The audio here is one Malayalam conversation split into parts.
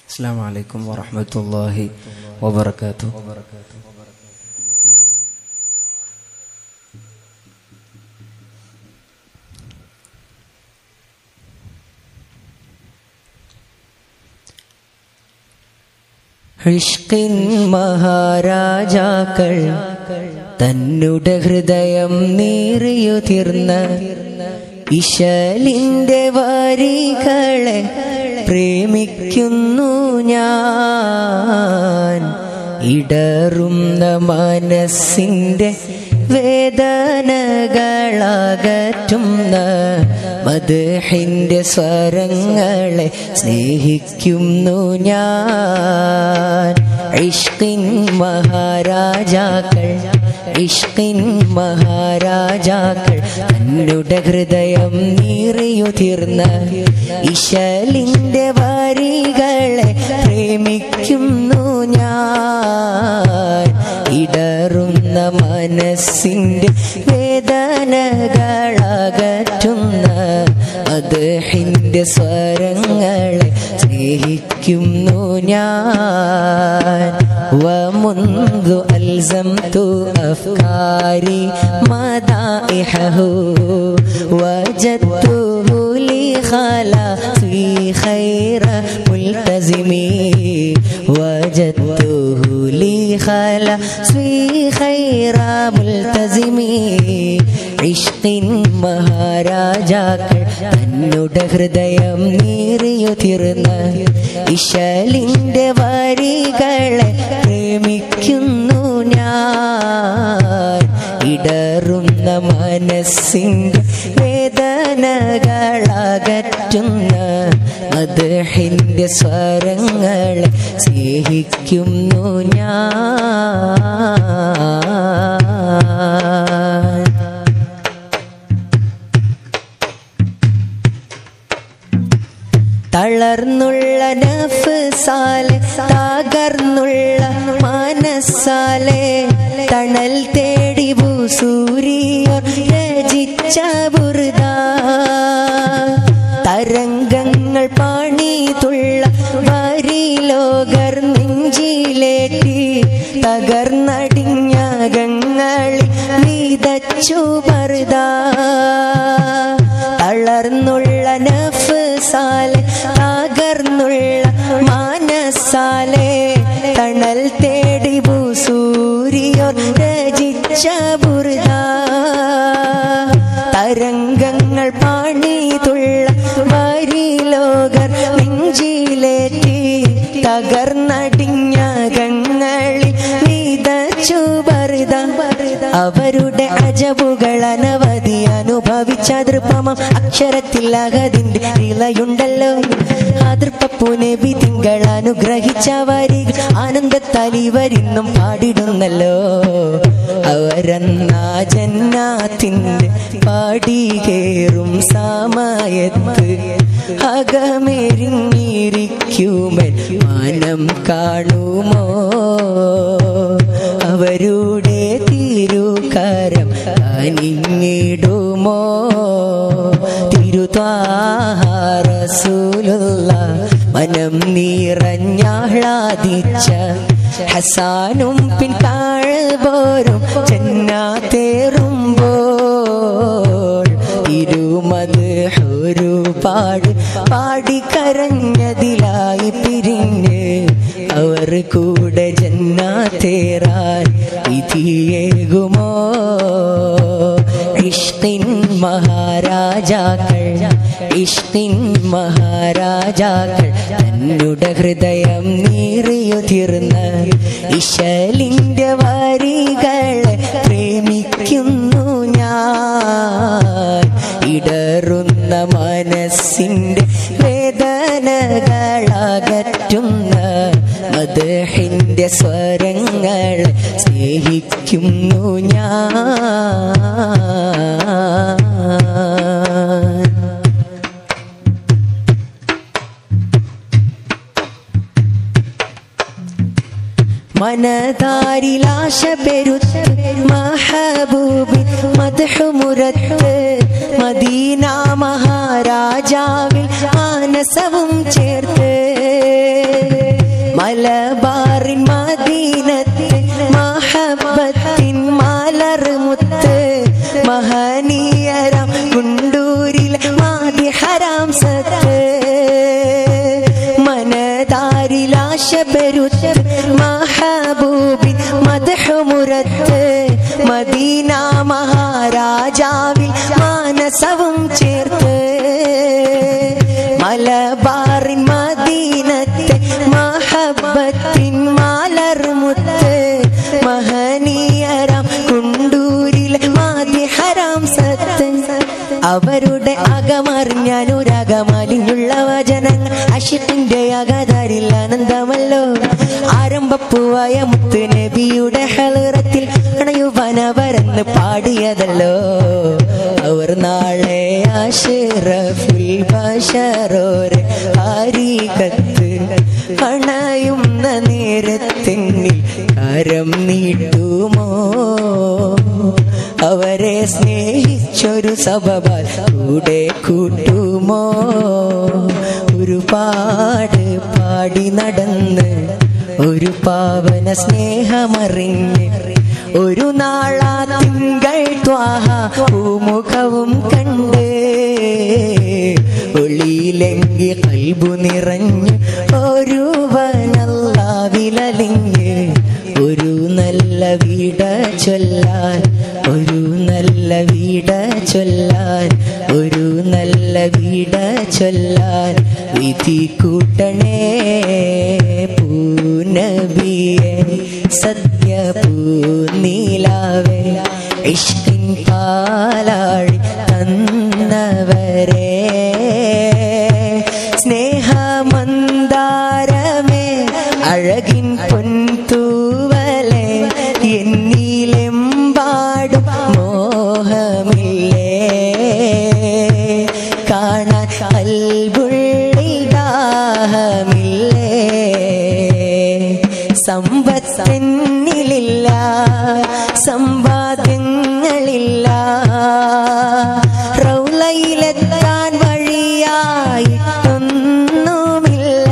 السلام عليكم ورحمة الله وبركاته ഇഷ്കിൻ മഹാരാജാക്കൾ തന്നുടെ ഹൃദയം നീറിയുതിർന്ന ഇശലിന്റെ വരികളെ പ്രേമിക്കുന്നു ഞാൻ ഇടറുന്ന മനസ്സിന്റെ വേദനകളകറ്റുന്ന മധുഹിന്റെ സ്വരങ്ങളെ സ്നേഹിക്കുന്നു ഞാൻ ഇഷ്കിൻ മഹാരാജാക്കൾ ഇഷ്കിൻ മഹാരാജാക്കൾ തന്നുടെ ഹൃദയം നീറിയുതിർന്ന ഇശലിന്റെ വരികളെ പ്രേമിക്കുന്നു ഞാൻ ഇടറുന്ന മനസ്സിന്റെ വേദനകളകറ്റുന്ന മധുഹിന്റെ സ്വരങ്ങളെ സ്നേഹിക്കുന്നു ഞാൻ ومنذ ألزمت أفكاري مدائحه وجدته لي خلاصي خير ملتزمي وجدته لي خلاصي خير ملتزمي ഇഷ്കിൻ മഹാരാജാക്കൾ തന്നുടെ ഹൃദയം നീറിയുതിർന്ന ഇശലിന്റെ വരികളെ പ്രേമിക്കുന്നു ഞാൻ ഇടറുന്ന മനസ്സിൻ്റെ വേദനകളകറ്റുന്ന മധുഹിന്റെ സ്വരങ്ങളെ സ്നേഹിക്കുന്നു ഞാൻ തളർന്നുള്ള നഫ്സാലെ തകർന്നുള്ള മനസ്സാലെ തണൽ തേടി ഭൂസൂരിയോർ രചിച്ച ബുറുദ തരംഗങ്ങൾ പാണിതുള്ള വരിലോകർ നെഞ്ചിലേറ്റി തകർന്നടിഞ്ഞകങ്ങളിൽ വിതച്ചു പറുത തളർന്നുള്ള നഫ്സാലെ തകർന്നുള്ള മനസ്സാലെ തണൽ തേടി ഭൂസൂരിയോർ രചിച്ച ബുറുദ തരംഗങ്ങൾ പാണിതുള്ള വരിലോകർ നെഞ്ചിലേറ്റി തകർന്നടിഞ്ഞകങ്ങളിൽ വിതച്ചു പറുത അവരുടെ അജബുകൾ അനവധി അനുഭവിച്ച ദൃപ്പമം അക്ഷരത്തിൽ അകതിന്റെ ഇളയുണ്ടല്ലോ അതിർപ്പൂനബി തിങ്കൾ അനുഗ്രഹിച്ച വരിക ആനന്ദത്താൽ ഇവരിന്നും പാടിടുന്നല്ലോ അവരെന്നാ ജന്നാത്തിന്റെ പാടി കേറും സമയത്ത് അകമെരിഞ്ഞിരിക്കുമൻ മാനം കാണുമോ അവരുടെ തിരുകരം അനിങ്ങിടുമോ തിരുതാറസൂലുള്ള മനം നിറഞ്ഞാഹ്ലാദിച്ച ഹസാനും പിൻ താഴ്പോരും ചെന്നാത്തേറുമ്പോൾ ഇരുമത് ഒരുപാട് പാടിക്കരഞ്ഞതിലായി പിരിഞ്ഞ് അവർ കൂടെ ജന്നാത്തേറാൻ വിധിയേകുമോ ഇഷ്കിൻ മഹാരാജാക്കൾ ഇഷ്കിൻ മഹാരാജാക്കൾ തന്നുടെ ഹൃദയം നീറിയുതിർന്ന ഇശലിന്റെ വരികളെ പ്രേമിക്കുന്നു ഞാൻ ഇടറുന്ന മനസ്സിന്റെ വേദനകളകറ്റുന്ന മദഹിന്റെ സ്വരങ്ങൾ സ്നേഹിക്കുന്നു ഞാൻ മനതാരിലാശ പെരുത്ത് മഹബൂബി മധുമുരത്ത് മദീന മഹാരാജാവിൽ മാനസവും ചേർത്ത് മലബാറിൻ മദീനത്ത് മഹബത്തിൻ മലർമുത്ത് മഹനീയരം കുണ്ടൂരിൽ മാതി ഹറാം സത്ത് മനതാരിലാശ പെരുത്ത് മഹബൂബിൻ മധുമുരത്ത് മദീന മഹാരാജാവിൽ മാനസവും ചേർത്ത് മലബാറിൻ മദീനത്തെ മഹബത്തിൻ മലർമുത്ത് മഹനീയരം കുണ്ടൂരിൽ മാതി ഹറാം സത്ത് അവരുടെ അകമറിഞ്ഞാനൊരകമലിഞ്ഞുള്ള വചനങ്ങൾ അഷിത്തിന്റെ അകതാരിൽ ആനന്ദമല്ലോ ആരംഭപ്പൂവായ മുത്ത് നബിയുടെ ഹളിറത്തിൽ അണയുവനവരെന്ന് പാടിയതല്ലോ അവർ നാളെ ആശിറഫുൽ ബഷറോരെ ആരീകത്ത് അണയുന്ന നേരത്തെന്നിൽ കരം നീട്ടുമോ അവരെ സ്നേഹിച്ചൊരു സഭവാൽ കൂടെ കൂട്ടുമോ ഒരുപാട് പാടി നടന്ന് ഒരു പാവന സ്നേഹമറിഞ്ഞ് ഒരു നാളാ തിങ്കൾ ത്വാഹ പൂമുഖവും കണ്ട് ഒളിയിലെങ്കി കൽബു നിറഞ്ഞ് ഒരുവനല്ല വിലലിഞ്ഞ് ഒരു നല്ല വീട ചൊല്ലാൻ ഒരു നല്ല വീട ചൊല്ലാൻ ഒരു നല്ല വീട ചൊല്ലാൻ വിധി കൂട്ടണേ പൂനബിയെ സത്യ പൂനീലാവേ ഇഷ്കിൻ പാലാഴി തന്നവരെ സ്നേഹമന്ദാരമേ അഴകിൻ പൊൻതൂവലെ എന്നിലെമ്പാടും മോഹമില്ലേ കാണാൻ കൽബുള്ളിൽ ദാഹമില്ലേ സമ്പത്തെന്നിലില്ല സമ്പാദ്യങ്ങളില്ല റൗലയിലെത്താൻ വഴിയായിട്ടൊന്നുമില്ല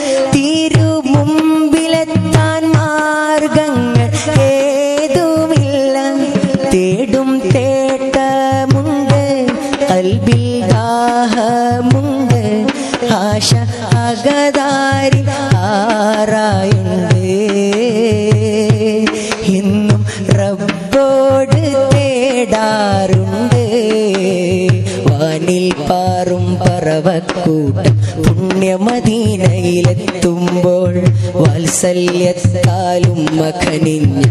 തിരുമുമ്പിലെത്താൻ മാർഗങ്ങൾ ഏതുമില്ല തേടും തേട്ടമുണ്ട് കൽബിൽ ദാഹമുണ്ട് ആശ അകതാരി ആറായുണ്ട് ഇന്നും റബ്ബോട് തേടാറുണ്ട് വാനിൽ പാറും പറവക്കൂട്ടം പുണ്യമദീനയിലെത്തുമ്പോൾ വാത്സല്യത്താലും മഖനിഞ്ഞ്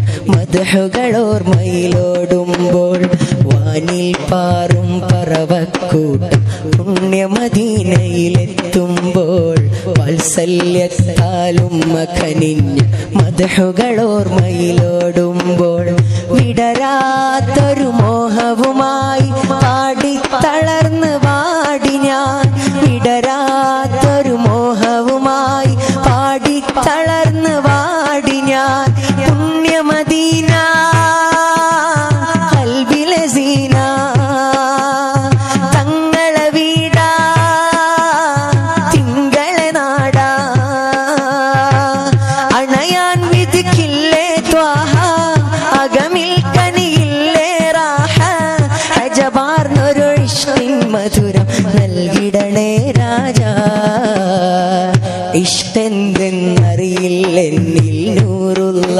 മധുഹുകളോർമയിലോടുമ്പോൾ വാനിൽ പാറും പറവക്കൂട്ടം പുണ്യമദീനയിലെത്തുമ്പോൾ വാത്സല്യത്താലും മഖനിഞ്ഞ് മധുഹുകളോർമയിലോടുമ്പോൾ വിടരാത്തൊരു മോഹവുമായി പാടി തളർന്ന് വാടി ഞാൻ വിടരാത്തൊരു മോഹവുമായി പാടി തളർന്ന് വാടി ഞാൻ പുണ്യമദീന കൽബിലെ സീന തങ്ങളെ വീടാ തിങ്കളെ നാടാ അണയാൻ വിധിക്കില്ലേ ത്വാഹ അകമിൽ കനിയില്ലേ റാഹ അജബാർന്നൊരു ഇഷ്ടിൻ മധുരം നൽകിടണേ രാജാ ഇഷ്ടെന്തെന്നറിയില്ലെന്നിൽ നൂറുള്ള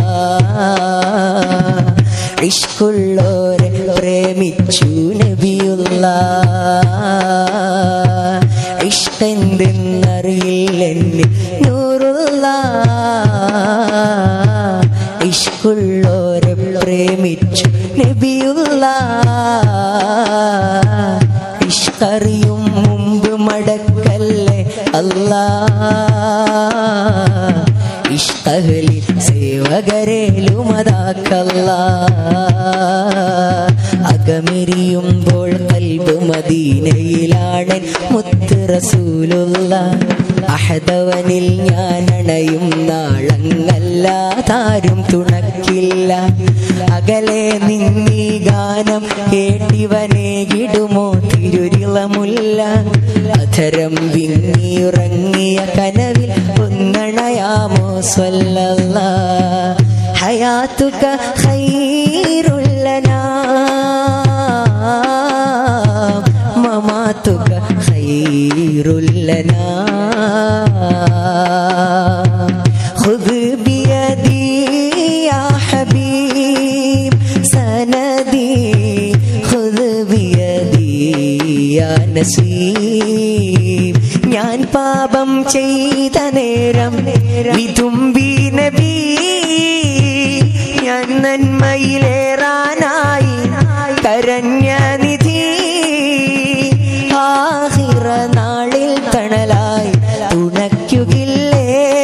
ഇഷ്കുള്ളോരെ പ്രേമിച്ചു നബിയുള്ള ഇഷ്ടെന്തെന്നറിയില്ലെന്നിൽ നൂറുള്ള ഇഷ്കുള്ളോരെ പ്രേമിച്ചു നബിയുള്ള ഇഷ്കറിയും മുമ്പ് മടക്കല്ലേ അല്ലാ ഇഷ്ടഹലി സേവകരേലുമതാക്കല്ല അകമെരിയുമ്പോൾ കൽബ് മദീനയിലാണ് മുത്ത് റസൂലുള്ള അഹദവനിൽ ഞാൻ അണയും നാളങ്ങല്ലാതാരും തുണക്കില്ല അകലെ നിന്നീ ഗാനം കേട്ടിവനേകിടുമോ തിരുരിളമുല്ല അധരം വിങ്ങിയുറങ്ങിയ കനവിൽ ഒന്നണയാമോ صلى الله حياتك خير لنا مماتك خير لنا خذ بيدي يا حبيب سندي خذ بيدي يا നസീം ഞാൻ പാപം ചെയ്ത നേരം വിതുമ്പി നബി ഞാൻ നന്മയിലേറാനായി കരഞ്ഞ നിധി ആഹിറ നാളിൽ തണലായി തുണയ്ക്കുകില്ലേ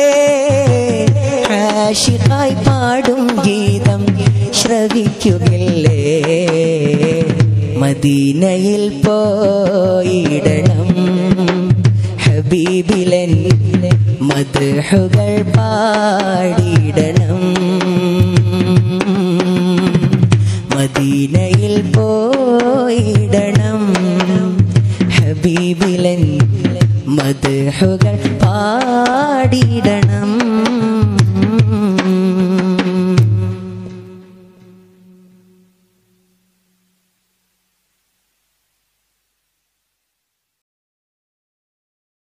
ആഷിഖായി പാടും ഗീതം ശ്രവിക്കുകില്ലേ മദീനയിൽ പോയിടണം ഹബീബിലൻ മദ്ഹുകൾ പാടിയിടണം മദീനയിൽ പോയിടണം ഹബീബിലൻ മദ്ഹുകൾ പാടിയിടണം